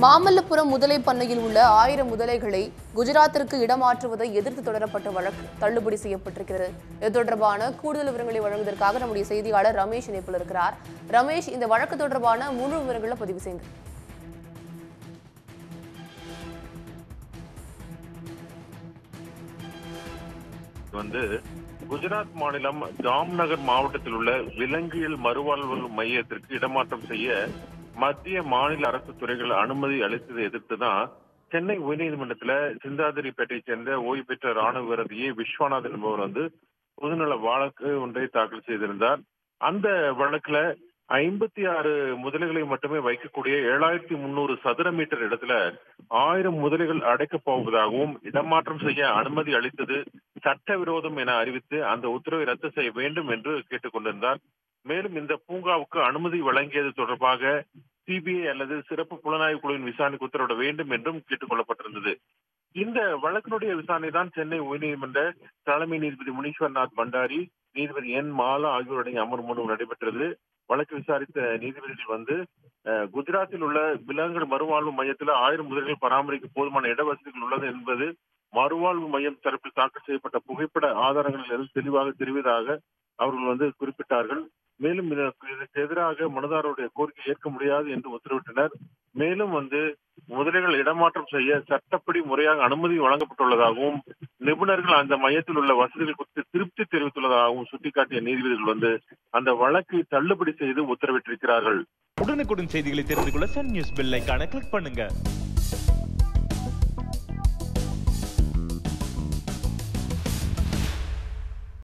மாமல்லபுரம் முதலை பண்ணையில் உள்ள ஆயிரம் முதலைகளை குஜராத்திற்கு இடமாற்றுவதை எதிர்த்து தொடரப்பட்ட வழக்கு தள்ளுபடி செய்யப்பட்டிருக்கிறது இது தொடர்பான கூடுதல் விவரங்களை வழங்குவதற்காக நம்முடைய செய்தியாளர் ரமேஷ் இணைப்பில் இருக்கிறார் ரமேஷ் இந்த வழக்கு தொடர்பான முழு விவரங்களை பதிவு செய்யுங்க வந்து குஜராத் மாநிலம் ஜாம்நகர் மாவட்டத்தில் உள்ள விலங்கியல் மறுவாழ்வு மையத்திற்கு இடமாற்றம் செய்ய மத்திய மாநில அரசு துறைகள் அனுமதி அளித்ததை எதிர்த்து தான் சென்னை உயர்நீதிமன்றத்துல சிந்தாதிரிப்பேட்டையை சேர்ந்த ஓய்வு பெற்ற ராணுவ வீரர் ஏ விஸ்வநாதன் என்பவர் வந்து பொதுநல வழக்கு ஒன்றை தாக்கல் செய்திருந்தார் அந்த வழக்குல ஐம்பத்தி ஆறு முதலைகளை மட்டுமே வைக்கக்கூடிய ஏழாயிரத்தி முன்னூறு சதுர மீட்டர் இடத்துல ஆயிரம் முதலைகள் அடைக்கப் போவதாகவும் இடமாற்றம் செய்ய அனுமதி அளித்தது சட்டவிரோதம் என அறிவித்து அந்த உத்தரவை ரத்து செய்ய வேண்டும் என்று கேட்டுக் கொண்டிருந்தார் மேலும் இந்த பூங்காவுக்கு அனுமதி வழங்கியது தொடர்பாக சிபிஐ அல்லது சிறப்பு புலனாய்வு குழுவின் விசாரணைக்கு உத்தரவிட வேண்டும் என்றும் கேட்டுக் கொள்ளப்பட்டிருந்தது இந்த வழக்கினுடைய விசாரணை தான் சென்னை உயர்நீதிமன்ற தலைமை நீதிபதி முனீஸ்வர்நாத் பண்டாரி நீதிபதி என் மாலா ஆகியோருடைய அமர்வு முன்பு நடைபெற்றது வழக்கு விசாரித்த நீதிபதிகள் வந்து அஹ், குஜராத்தில் உள்ள விலங்குகள் மறுவாழ்வு மையத்தில் ஆயிரம் முதல்கள் பராமரிக்க போதுமான இடவசதிகள் உள்ளது என்பது மறுவாழ்வு மையம் தரப்பில் தாக்கல் செய்யப்பட்ட புகைப்பட ஆதாரங்களில் இருந்து தெளிவாக தெரிவதாக அவர்கள் வந்து குறிப்பிட்டார்கள் மேலும் இதற்கு இதற்கு எதிராக மனுதாரருடைய கோரிக்கை ஏற்க முடியாது என்று உத்தரவிட்டனர் மேலும் வந்து முதலைகள் இடமாற்றம் செய்ய சட்டப்படி முறையாக அனுமதி வழங்கப்பட்டுள்ளதாகவும் நிபுணர்கள் அந்த மையத்தில் உள்ள வசதிகள் குறித்து திருப்தி தெரிவித்துள்ளதாகவும் சுட்டிக்காட்டிய நீதிபதிகள் வந்து அந்த வழக்கை தள்ளுபடி செய்து உத்தரவிட்டிருக்கிறார்கள் உடனுக்குடன் செய்திகளை தெரிந்து கொள்ள சன் நியூஸ் பெல் ஐகானை கிளிக் பண்ணுங்க